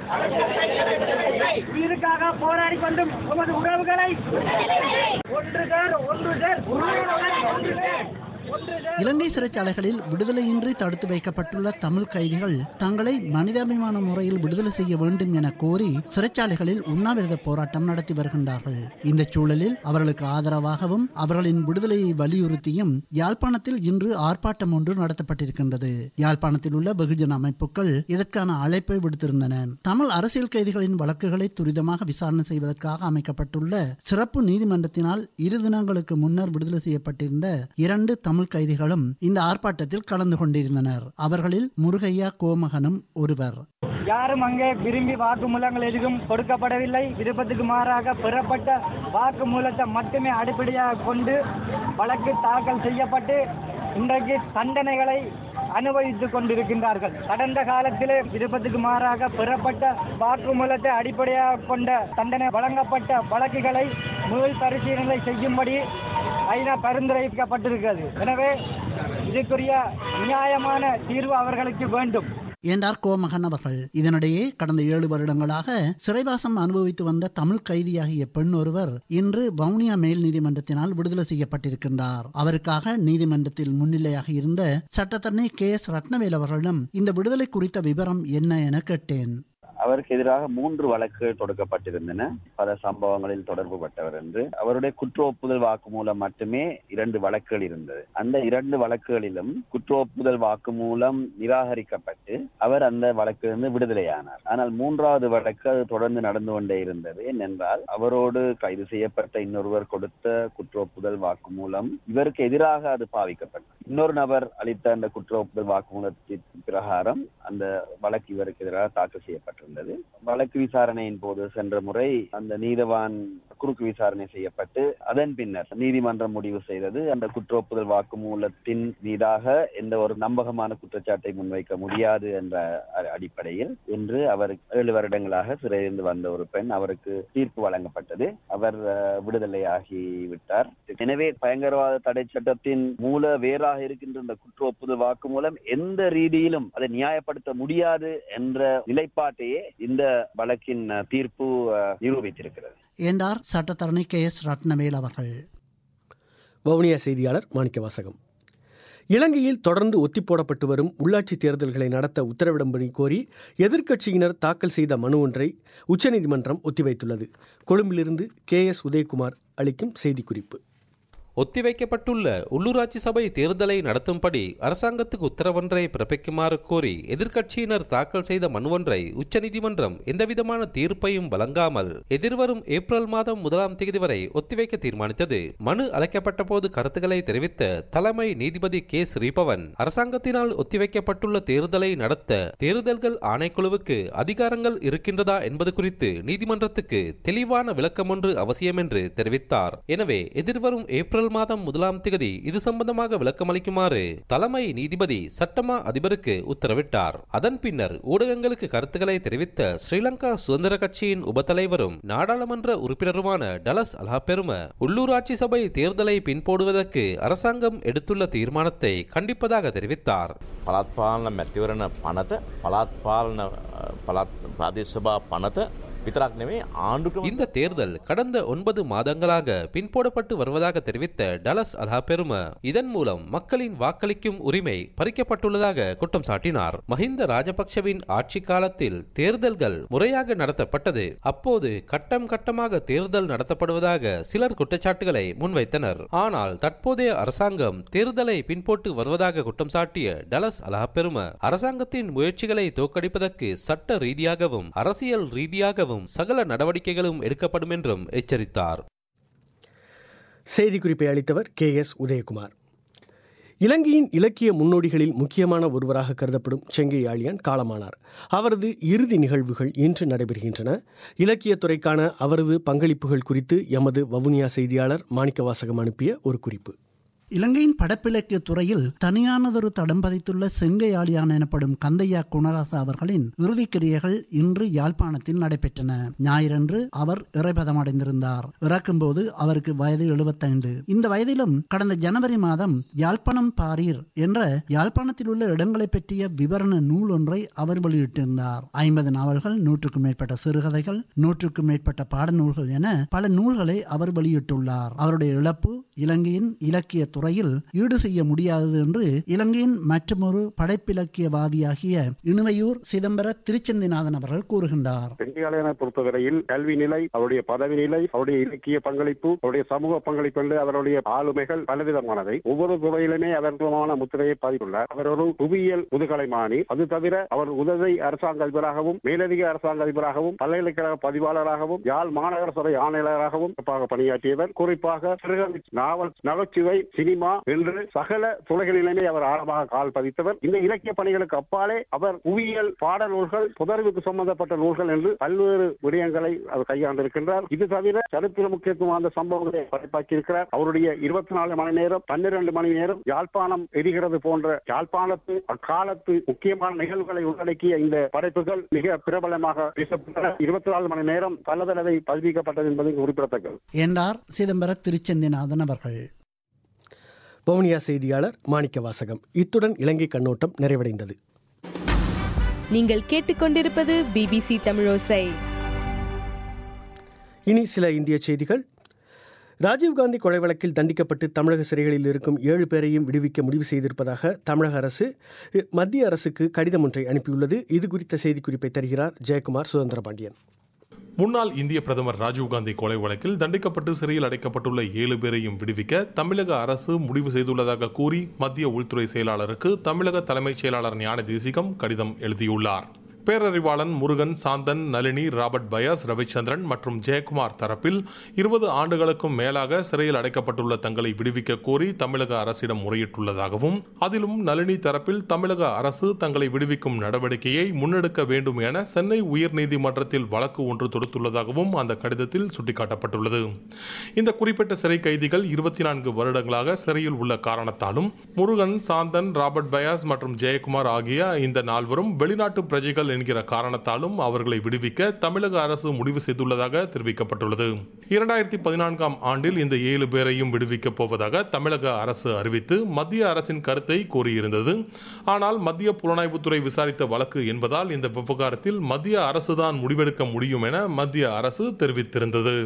உயிருக்காக போராடி கொண்டும் உமது உறவுகளை ஒன்று சேர் ஒன்று சேர் உறவுகளை ஒன்று சேர் இலங்கை சிறைச்சாலைகளில் விடுதலையின்றி தடுத்து வைக்கப்பட்டுள்ள தமிழ் கைதிகள் தங்களை மனிதாபிமான முறையில் விடுதலை செய்ய வேண்டும் என கோரி சிறைச்சாலைகளில் உண்ணாவிரத போராட்டம் நடத்தி வருகின்றார்கள் இந்த சூழலில் அவர்களுக்கு ஆதரவாகவும் அவர்களின் விடுதலையை வலியுறுத்தியும் யாழ்ப்பாணத்தில் இன்று ஆர்ப்பாட்டம் ஒன்று நடத்தப்பட்டிருக்கின்றது யாழ்ப்பாணத்தில் உள்ள வெகுஜன அமைப்புகள் இதற்கான அழைப்பை விடுத்திருந்தன தமிழ் அரசியல் கைதிகளின் வழக்குகளை துரிதமாக விசாரணை செய்வதற்காக அமைக்கப்பட்டுள்ள சிறப்பு நீதிமன்றத்தினால் இரு தினங்களுக்கு முன்னர் விடுதலை செய்யப்பட்டிருந்த இரண்டு தமிழ் கைதிகளும் இந்த ஆர்ப்பாட்டத்தில் கலந்து கொண்டிருந்தனர் அவர்களில் முருகையா கோமகனும் ஒருவர் யாரும் அங்கே விரும்பி வாக்குமூலங்கள் எதுவும் கொடுக்கப்படவில்லை விருப்பத்துக்கு மாறாக பெறப்பட்ட வாக்குமூலத்தை மட்டுமே அடிப்படையாக கொண்டு வழக்கு தாக்கல் செய்யப்பட்டு இன்றைக்கு தண்டனைகளை அனுபவித்துக் கொண்டிருக்கின்றார்கள் கடந்த காலத்திலே விருப்பத்துக்கு மாறாக பெறப்பட்ட வாக்குமூலத்தை அடிப்படையாக கொண்ட தண்டனை வழங்கப்பட்ட வழக்குகளை மீள் பரிசீலனை செய்யும்படி ஐநா பரிந்துரைக்கப்பட்டிருக்கிறது எனவே இதுக்குரிய நியாயமான தீர்வு அவர்களுக்கு வேண்டும் என்றார் கோமகன் அவர்கள் இதனிடையே கடந்த ஏழு வருடங்களாக சிறைவாசம் அனுபவித்து வந்த தமிழ் கைதியாகிய பெண் ஒருவர் இன்று வவுனியா மேல் நீதிமன்றத்தினால் விடுதலை செய்யப்பட்டிருக்கின்றார் அவருக்காக நீதிமன்றத்தில் முன்னிலையாக இருந்த சட்டத்தரணி கே எஸ் ரத்னவேல் அவர்களிடம் இந்த விடுதலை குறித்த விவரம் என்ன என கேட்டேன் அவருக்கு எதிராக மூன்று வழக்குகள் தொடுக்கப்பட்டிருந்தன பல சம்பவங்களில் தொடர்பு பட்டவர் என்று அவருடைய குற்ற ஒப்புதல் வாக்குமூலம் மட்டுமே இரண்டு வழக்குகள் இருந்தது அந்த இரண்டு வழக்குகளிலும் குற்ற ஒப்புதல் வாக்குமூலம் நிராகரிக்கப்பட்டு அவர் அந்த வழக்கிலிருந்து விடுதலையானார் ஆனால் மூன்றாவது வழக்கு அது தொடர்ந்து நடந்து கொண்டே இருந்தது ஏனென்றால் அவரோடு கைது செய்யப்பட்ட இன்னொருவர் கொடுத்த குற்ற ஒப்புதல் வாக்குமூலம் இவருக்கு எதிராக அது பாவிக்கப்பட்டது இன்னொரு நபர் அளித்த அந்த குற்ற ஒப்புதல் வாக்குமூலத்தின் பிரகாரம் அந்த வழக்கு இவருக்கு எதிராக தாக்கல் செய்யப்பட்டிருந்தது செய்யப்பட்டிருந்தது வழக்கு விசாரணையின் போது சென்ற முறை அந்த நீதவான் குறுக்கு விசாரணை செய்யப்பட்டு அதன் பின்னர் நீதிமன்றம் முடிவு செய்தது அந்த குற்றொப்புதல் வாக்குமூலத்தின் மீதாக எந்த ஒரு நம்பகமான குற்றச்சாட்டை முன்வைக்க முடியாது என்ற அ- அடிப்படையில் இன்று அவர் ஏழு வருடங்களாக சிறையிலிருந்து வந்த ஒரு பெண் அவருக்கு தீர்ப்பு வழங்கப்பட்டது அவர் அஹ், விடுதலையாகி விட்டார் எனவே பயங்கரவாத தடை சட்டத்தின் மூல வேறாக இருக்கின்ற இந்த குற்ற ஒப்புதல் வாக்குமூலம் எந்த ரீதியிலும் அதை நியாயப்படுத்த முடியாது என்ற நிலைப்பாட்டையே இந்த வழக்கின் அஹ், தீர்ப்பு அஹ், நிரூபித்திருக்கிறது என்றார் சட்டத்தரணி கே எஸ் ரத்னவேல் அவர்கள் வவுனியா செய்தியாளர் மாணிக்க வாசகம் இலங்கையில் தொடர்ந்து ஒத்திப்போடப்பட்டு வரும் உள்ளாட்சி தேர்தல்களை நடத்த உத்தரவிடும்படி கோரி எதிர்க்கட்சியினர் தாக்கல் செய்த மனு ஒன்றை உச்சநீதிமன்றம் ஒத்திவைத்துள்ளது கொழும்பிலிருந்து கே எஸ் உதயகுமார் அளிக்கும் செய்திக்குறிப்பு ஒத்திவைக்கப்பட்டுள்ள உள்ளூராட்சி சபை தேர்தலை நடத்தும்படி அரசாங்கத்துக்கு உத்தரவொன்றை பிறப்பிக்குமாறு கோரி எதிர்க்கட்சியினர் தாக்கல் செய்த மனுவொன்றை உச்சநீதிமன்றம் எந்தவிதமான தீர்ப்பையும் வழங்காமல் எதிர்வரும் ஏப்ரல் மாதம் முதலாம் தேதி வரை ஒத்திவைக்க தீர்மானித்தது மனு அழைக்கப்பட்ட போது கருத்துக்களை தெரிவித்த தலைமை நீதிபதி கே ஸ்ரீபவன் அரசாங்கத்தினால் ஒத்திவைக்கப்பட்டுள்ள தேர்தலை நடத்த தேர்தல்கள் ஆணைக்குழுவுக்கு அதிகாரங்கள் இருக்கின்றதா என்பது குறித்து நீதிமன்றத்துக்கு தெளிவான விளக்கம் ஒன்று அவசியம் என்று தெரிவித்தார் எனவே எதிர்வரும் ஏப்ரல் மாதம் முதலாம் தேதி இது சம்பந்தமாக விளக்கமளிக்குமாறு தலைமை நீதிபதி சட்டமா அதிபருக்கு உத்தரவிட்டார் அதன் பின்னர் ஊடகங்களுக்கு கருத்துக்களை தெரிவித்த ஸ்ரீலங்கா சுதந்திர கட்சியின் உபத்தலைவரும் நாடாளுமன்ற உறுப்பினருமான டலஸ் அல்ஹாபெரும உள்ளூராட்சி சபை தேர்தலை பின்போடுவதற்கு அரசாங்கம் எடுத்துள்ள தீர்மானத்தை கண்டிப்பதாக தெரிவித்தார் පළත් පාලන මැතිවරණ පනත පළාත් පාලන අ, පළාත් ප්‍රාදේශ සභා පනත විතරක් නෙමේ ආණ්ඩුක්‍රම இந்த தேர்தல் கடந்த ஒன்பது மாதங்களாக பின்போடப்பட்டு வருவதாக தெரிவித்த டலஸ் அல்ஹா பெரும இதன் மூலம் மக்களின் வாக்களிக்கும் உரிமை பறிக்கப்பட்டுள்ளதாக குற்றம் சாட்டினார் மஹிந்த ராஜபக்ஷவின் ஆட்சி காலத்தில் தேர்தல்கள் முறையாக நடத்தப்பட்டது அப்போது கட்டம் கட்டமாக தேர்தல் நடத்தப்படுவதாக சிலர் குற்றச்சாட்டுகளை முன்வைத்தனர் ஆனால் தற்போதைய அரசாங்கம் தேர்தலை பின்போட்டு வருவதாக குற்றம் சாட்டிய டலஸ் அல்ஹா பெரும அரசாங்கத்தின் முயற்சிகளை தோற்கடிப்பதற்கு சட்ட ரீதியாகவும் அரசியல் ரீதியாகவும் சகல நடவடிக்கைகளும் எடுக்கப்படும் என்றும் எச்சரித்தார் செய்திக்குறிப்பை அளித்தவர் கே எஸ் உதயகுமார் இலங்கையின் இலக்கிய முன்னோடிகளில் முக்கியமான ஒருவராக கருதப்படும் செங்கை ஆழியான் காலமானார் அவரது இறுதி நிகழ்வுகள் இன்று நடைபெறுகின்றன இலக்கியத்துறைக்கான அவரது பங்களிப்புகள் குறித்து எமது வவுனியா செய்தியாளர் மாணிக்கவாசகம் அனுப்பிய ஒரு குறிப்பு இலங்கையின் படப்பிலக்கிய துறையில் தனியானதொரு தடம் பதித்துள்ள செங்கையாளியான் எனப்படும் கந்தையா குணராசா அவர்களின் இறுதிக்கிரியைகள் இன்று யாழ்ப்பாணத்தில் நடைபெற்றன ஞாயிறன்று அவர் இறைபதமடைந்திருந்தார் இறக்கும்போது அவருக்கு வயது எழுபத்தைந்து இந்த வயதிலும் கடந்த ஜனவரி மாதம் யாழ்ப்பாணம் பாரீர் என்ற யாழ்ப்பாணத்தில் உள்ள இடங்களை பற்றிய விவரண நூல் ஒன்றை அவர் வெளியிட்டிருந்தார் ஐம்பது நாவல்கள் நூற்றுக்கும் மேற்பட்ட சிறுகதைகள் நூற்றுக்கும் மேற்பட்ட பாடநூல்கள் என பல நூல்களை அவர் வெளியிட்டுள்ளார் அவருடைய இழப்பு இலங்கையின் இலக்கிய துறையில் ஈடு செய்ய முடியாதது என்று இலங்கையின் மற்றொரு படைப்பிலக்கியவாதியாகிய இணுவையூர் சிதம்பர திருச்செந்திநாதன் அவர்கள் கூறுகின்றார் செங்கையாளனை பொறுத்தவரையில் கல்வி நிலை அவருடைய பதவி நிலை அவருடைய இலக்கிய பங்களிப்பு அவருடைய சமூக பங்களிப்பு என்று அவருடைய ஆளுமைகள் பலவிதமானவை ஒவ்வொரு துறையிலுமே அதற்குமான முத்திரையை பதித்துள்ளார் அவர் ஒரு புவியியல் முதுகலைமானி அது தவிர அவர் உதவி அரசாங்க அதிபராகவும் மேலதிக அரசாங்க அதிபராகவும் பல்கலைக்கழக பதிவாளராகவும் யாழ் மாநகர சபை ஆணையாளராகவும் சிறப்பாக பணியாற்றியவர் குறிப்பாக சிறுகதை, நாவல் நகைச்சுவை சினிமா என்று சகல துறைகளிலுமே அவர் ஆழமாக கால் பதித்தவர் இந்த இலக்கிய பணிகளுக்கு அப்பாலே அவர் புவியியல் பாடநூல்கள் புதர்வுக்கு சம்பந்தப்பட்ட நூல்கள் என்று பல்வேறு விடயங்களை அவர் கையாண்டிருக்கின்றார் இது தவிர சரித்திர முக்கியத்துவம் வாய்ந்த சம்பவங்களை படைப்பாக்கி இருக்கிறார் அவருடைய இருபத்தி நாலு மணி நேரம் பன்னிரண்டு மணி நேரம் யாழ்ப்பாணம் எரிகிறது போன்ற யாழ்ப்பாணத்து அக்காலத்து முக்கியமான நிகழ்வுகளை உள்ளடக்கிய இந்த படைப்புகள் மிக பிரபலமாக பேசப்பட்டன இருபத்தி நாலு மணி நேரம் பல தடவை பதிவிக்கப்பட்டது என்பது குறிப்பிடத்தக்கது என்றார் சிதம்பர திருச்செந்திநாதன் அவர்கள் வவுனியா செய்தியாளர் மாணிக்க வாசகம் இத்துடன் இலங்கை கண்ணோட்டம் நிறைவடைந்தது நீங்கள் கேட்டுக்கொண்டிருப்பது பிபிசி தமிழோசை இனி சில இந்திய செய்திகள் ராஜீவ்காந்தி கொலை வழக்கில் தண்டிக்கப்பட்டு தமிழக சிறைகளில் இருக்கும் ஏழு பேரையும் விடுவிக்க முடிவு செய்திருப்பதாக தமிழக அரசு மத்திய அரசுக்கு கடிதம் ஒன்றை அனுப்பியுள்ளது இது குறித்த செய்திக்குறிப்பை தருகிறார் ஜெயக்குமார் சுதந்திர பாண்டியன் முன்னாள் இந்திய பிரதமர் ராஜீவ்காந்தி கொலை வழக்கில் தண்டிக்கப்பட்டு சிறையில் அடைக்கப்பட்டுள்ள ஏழு பேரையும் விடுவிக்க தமிழக அரசு முடிவு செய்துள்ளதாக கூறி மத்திய உள்துறை செயலாளருக்கு தமிழக தலைமைச் செயலாளர் ஞான தேசிகம் கடிதம் எழுதியுள்ளார் பேரறிவாளன் முருகன் சாந்தன் நளினி ராபர்ட் பயாஸ் ரவிச்சந்திரன் மற்றும் ஜெயக்குமார் தரப்பில் இருபது ஆண்டுகளுக்கும் மேலாக சிறையில் அடைக்கப்பட்டுள்ள தங்களை விடுவிக்க கோரி தமிழக அரசிடம் முறையிட்டுள்ளதாகவும் அதிலும் நளினி தரப்பில் தமிழக அரசு தங்களை விடுவிக்கும் நடவடிக்கையை முன்னெடுக்க வேண்டும் என சென்னை உயர்நீதிமன்றத்தில் வழக்கு ஒன்று தொடுத்துள்ளதாகவும் அந்த கடிதத்தில் சுட்டிக்காட்டப்பட்டுள்ளது இந்த குறிப்பிட்ட சிறை கைதிகள் இருபத்தி நான்கு வருடங்களாக சிறையில் உள்ள காரணத்தாலும் முருகன் சாந்தன் ராபர்ட் பயாஸ் மற்றும் ஜெயக்குமார் ஆகிய இந்த நால்வரும் வெளிநாட்டு பிரஜைகள் என்கிற காரணத்தாலும் அவர்களை விடுவிக்க தமிழக அரசு முடிவு செய்துள்ளதாக தெரிவிக்கப்பட்டுள்ளது இரண்டாயிரத்தி பதினான்காம் ஆண்டில் இந்த ஏழு பேரையும் விடுவிக்கப் போவதாக தமிழக அரசு அறிவித்து மத்திய அரசின் கருத்தை கோரியிருந்தது ஆனால் மத்திய புலனாய்வுத்துறை விசாரித்த வழக்கு என்பதால் இந்த விவகாரத்தில் மத்திய அரசுதான் முடிவெடுக்க முடியும் என மத்திய அரசு தெரிவித்திருந்தது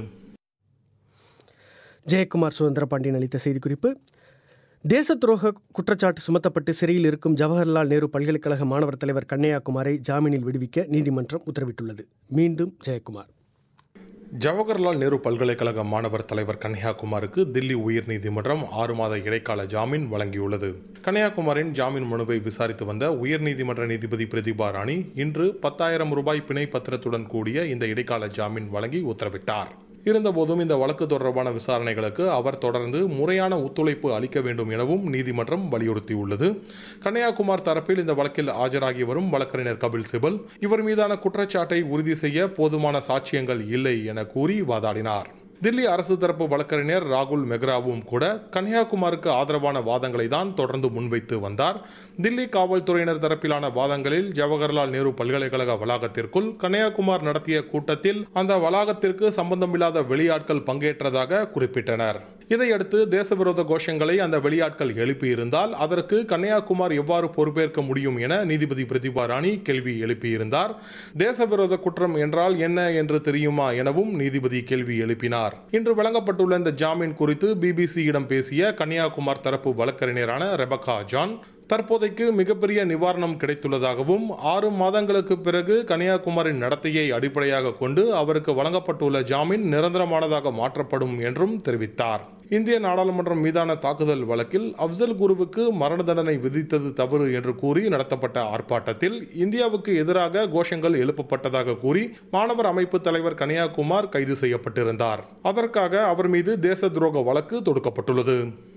ஜெயக்குமார் சுதந்திர பாண்டியன் அளித்த செய்திக்குறிப்பு தேச துரோக குற்றச்சாட்டு சுமத்தப்பட்டு சிறையில் இருக்கும் ஜவஹர்லால் நேரு பல்கலைக்கழக மாணவர் தலைவர் கண்ணையாகுமாரை ஜாமீனில் விடுவிக்க நீதிமன்றம் உத்தரவிட்டுள்ளது மீண்டும் ஜெயக்குமார் ஜவஹர்லால் நேரு பல்கலைக்கழக மாணவர் தலைவர் கன்னியாகுமாருக்கு தில்லி உயர்நீதிமன்றம் ஆறு மாத இடைக்கால ஜாமீன் வழங்கியுள்ளது கன்னியாகுமாரின் ஜாமீன் மனுவை விசாரித்து வந்த உயர்நீதிமன்ற நீதிபதி பிரதிபா ராணி இன்று பத்தாயிரம் ரூபாய் பிணை பத்திரத்துடன் கூடிய இந்த இடைக்கால ஜாமீன் வழங்கி உத்தரவிட்டார் இருந்தபோதும் இந்த வழக்கு தொடர்பான விசாரணைகளுக்கு அவர் தொடர்ந்து முறையான ஒத்துழைப்பு அளிக்க வேண்டும் எனவும் நீதிமன்றம் வலியுறுத்தியுள்ளது கன்னியாகுமார் தரப்பில் இந்த வழக்கில் ஆஜராகி வரும் வழக்கறிஞர் கபில் சிபல் இவர் மீதான குற்றச்சாட்டை உறுதி செய்ய போதுமான சாட்சியங்கள் இல்லை என கூறி வாதாடினார் தில்லி அரசு தரப்பு வழக்கறிஞர் ராகுல் மெக்ராவும் கூட கன்னியாகுமாருக்கு ஆதரவான வாதங்களை தான் தொடர்ந்து முன்வைத்து வந்தார் தில்லி காவல்துறையினர் தரப்பிலான வாதங்களில் ஜவஹர்லால் நேரு பல்கலைக்கழக வளாகத்திற்குள் கன்னியாகுமார் நடத்திய கூட்டத்தில் அந்த வளாகத்திற்கு சம்பந்தமில்லாத வெளியாட்கள் பங்கேற்றதாக குறிப்பிட்டனர் இதையடுத்து தேசவிரோத கோஷங்களை அந்த வெளியாட்கள் எழுப்பியிருந்தால் அதற்கு கன்னியாகுமார் எவ்வாறு பொறுப்பேற்க முடியும் என நீதிபதி பிரதிபா ராணி கேள்வி எழுப்பியிருந்தார் தேசவிரோத குற்றம் என்றால் என்ன என்று தெரியுமா எனவும் நீதிபதி கேள்வி எழுப்பினார் இன்று வழங்கப்பட்டுள்ள இந்த ஜாமீன் குறித்து பிபிசியிடம் பேசிய கன்னியாகுமார் தரப்பு வழக்கறிஞரான ரெபகா ஜான் தற்போதைக்கு மிகப்பெரிய நிவாரணம் கிடைத்துள்ளதாகவும் ஆறு மாதங்களுக்கு பிறகு கன்னியாகுமரியின் நடத்தையை அடிப்படையாக கொண்டு அவருக்கு வழங்கப்பட்டுள்ள ஜாமீன் நிரந்தரமானதாக மாற்றப்படும் என்றும் தெரிவித்தார் இந்திய நாடாளுமன்றம் மீதான தாக்குதல் வழக்கில் அப்சல் குருவுக்கு மரண தண்டனை விதித்தது தவறு என்று கூறி நடத்தப்பட்ட ஆர்ப்பாட்டத்தில் இந்தியாவுக்கு எதிராக கோஷங்கள் எழுப்பப்பட்டதாக கூறி மாணவர் அமைப்பு தலைவர் கன்னியாகுமார் கைது செய்யப்பட்டிருந்தார் அதற்காக அவர் மீது தேச துரோக வழக்கு தொடுக்கப்பட்டுள்ளது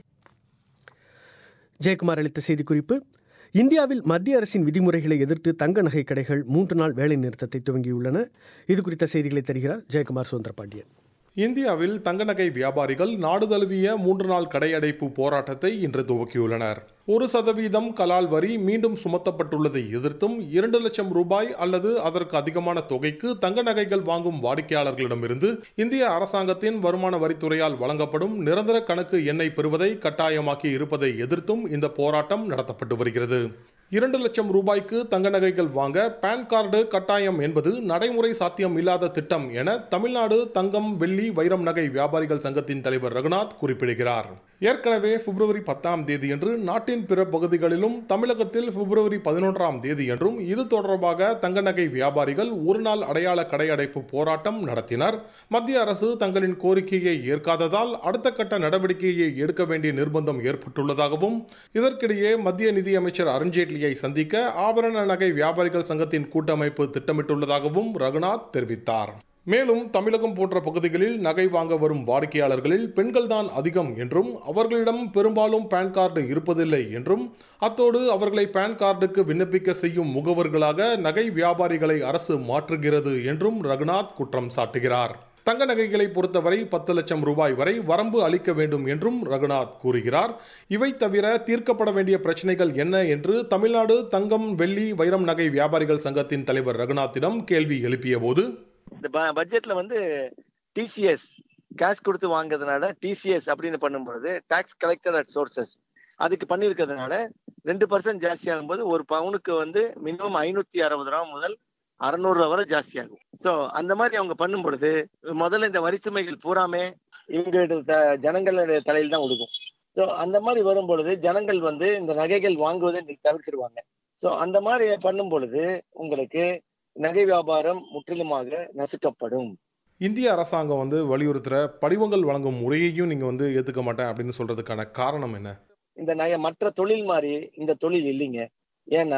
ஜெயக்குமார் அளித்த செய்திக்குறிப்பு இந்தியாவில் மத்திய அரசின் விதிமுறைகளை எதிர்த்து தங்க நகை கடைகள் மூன்று நாள் வேலை நிறுத்தத்தை துவங்கியுள்ளன இது குறித்த செய்திகளை தருகிறார் ஜெயக்குமார் சுந்தர பாண்டியன் இந்தியாவில் தங்க நகை வியாபாரிகள் நாடு தழுவிய மூன்று நாள் கடையடைப்பு போராட்டத்தை இன்று துவக்கியுள்ளனர் ஒரு சதவீதம் கலால் வரி மீண்டும் சுமத்தப்பட்டுள்ளதை எதிர்த்தும் இரண்டு லட்சம் ரூபாய் அல்லது அதற்கு அதிகமான தொகைக்கு தங்க நகைகள் வாங்கும் வாடிக்கையாளர்களிடமிருந்து இந்திய அரசாங்கத்தின் வருமான வரித்துறையால் வழங்கப்படும் நிரந்தர கணக்கு எண்ணை பெறுவதை கட்டாயமாக்கி இருப்பதை எதிர்த்தும் இந்த போராட்டம் நடத்தப்பட்டு வருகிறது இரண்டு லட்சம் ரூபாய்க்கு தங்க நகைகள் வாங்க பான் கார்டு கட்டாயம் என்பது நடைமுறை சாத்தியம் இல்லாத திட்டம் என தமிழ்நாடு தங்கம் வெள்ளி வைரம் நகை வியாபாரிகள் சங்கத்தின் தலைவர் ரகுநாத் குறிப்பிடுகிறார் ஏற்கனவே பிப்ரவரி பத்தாம் தேதியன்று நாட்டின் பிற பகுதிகளிலும் தமிழகத்தில் பிப்ரவரி பதினொன்றாம் தேதியன்றும் இது தொடர்பாக தங்க நகை வியாபாரிகள் ஒரு நாள் அடையாள கடையடைப்பு போராட்டம் நடத்தினர் மத்திய அரசு தங்களின் கோரிக்கையை ஏற்காததால் அடுத்த கட்ட நடவடிக்கையை எடுக்க வேண்டிய நிர்பந்தம் ஏற்பட்டுள்ளதாகவும் இதற்கிடையே மத்திய நிதியமைச்சர் அருண்ஜேட்லியை சந்திக்க ஆபரண நகை வியாபாரிகள் சங்கத்தின் கூட்டமைப்பு திட்டமிட்டுள்ளதாகவும் ரகுநாத் தெரிவித்தார் மேலும் தமிழகம் போன்ற பகுதிகளில் நகை வாங்க வரும் வாடிக்கையாளர்களில் பெண்கள்தான் அதிகம் என்றும் அவர்களிடம் பெரும்பாலும் பான் கார்டு இருப்பதில்லை என்றும் அத்தோடு அவர்களை பான் கார்டுக்கு விண்ணப்பிக்க செய்யும் முகவர்களாக நகை வியாபாரிகளை அரசு மாற்றுகிறது என்றும் ரகுநாத் குற்றம் சாட்டுகிறார் தங்க நகைகளை பொறுத்தவரை பத்து லட்சம் ரூபாய் வரை வரம்பு அளிக்க வேண்டும் என்றும் ரகுநாத் கூறுகிறார் இவை தவிர தீர்க்கப்பட வேண்டிய பிரச்சனைகள் என்ன என்று தமிழ்நாடு தங்கம் வெள்ளி வைரம் நகை வியாபாரிகள் சங்கத்தின் தலைவர் ரகுநாத்திடம் கேள்வி எழுப்பிய போது இந்த பட்ஜெட்ல வந்து டிசிஎஸ் கேஷ் கொடுத்து வாங்குறதுனால டிசிஎஸ் அப்படின்னு பண்ணும்பொழுது டாக்ஸ் கலெக்டர் அட் சோர்சஸ் அதுக்கு பண்ணியிருக்கிறதுனால ரெண்டு பர்சன்ட் ஜாஸ்தி ஆகும்போது ஒரு பவுனுக்கு வந்து மினிமம் ஐநூத்தி அறுபது ரூபா முதல் அறநூறு ரூபா வரை ஜாஸ்தி ஆகும் ஸோ அந்த மாதிரி அவங்க பண்ணும் பொழுது முதல்ல இந்த வரிச்சுமைகள் பூராமே இவங்களுடைய த- ஜனங்களுடைய தலையில் தான் விழுகும் ஸோ அந்த மாதிரி வரும் பொழுது ஜனங்கள் வந்து இந்த நகைகள் வாங்குவதை தவிர்த்துருவாங்க ஸோ அந்த மாதிரி பண்ணும் பொழுது உங்களுக்கு நகை வியாபாரம் முற்றிலுமாக நசுக்கப்படும் இந்திய அரசாங்கம் வந்து வலியுறுத்துற படிவங்கள் வழங்கும் முறையையும் நீங்க வந்து ஏத்துக்க மாட்டேன் அப்படின்னு சொல்றதுக்கான காரணம் என்ன இந்த நகை மற்ற தொழில் மாதிரி இந்த தொழில் இல்லைங்க ஏன்னா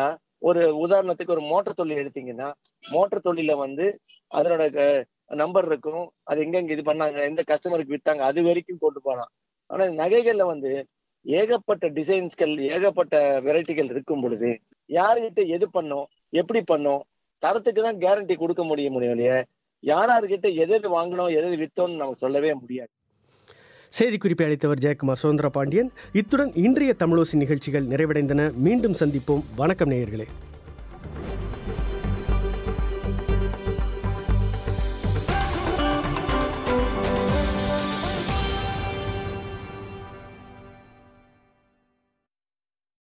ஒரு உதாரணத்துக்கு ஒரு மோட்டார் தொழில் எடுத்தீங்கன்னா மோட்டார் தொழில வந்து அதனோட நம்பர் இருக்கும் அது எங்கெங்க இது பண்ணாங்க எந்த கஸ்டமருக்கு வித்தாங்க அது வரைக்கும் கொண்டு போகலாம் ஆனா நகைகள்ல வந்து ஏகப்பட்ட டிசைன்ஸ்கள் ஏகப்பட்ட வெரைட்டிகள் இருக்கும் பொழுது யாருகிட்ட எது பண்ணோம் எப்படி பண்ணோம் தரத்துக்கு தான் கேரண்டி கொடுக்க முடியும் முடியும் இல்லையா யார் யாருக்கிட்ட எது எது வாங்கணும் எது எது வித்தோம்னு நம்ம சொல்லவே முடியாது செய்திக்குறிப்பை அளித்தவர் ஜெயக்குமார் சுதந்திர பாண்டியன் இத்துடன் இன்றைய தமிழோசி நிகழ்ச்சிகள் நிறைவடைந்தன மீண்டும் சந்திப்போம் வணக்கம் நேயர்களே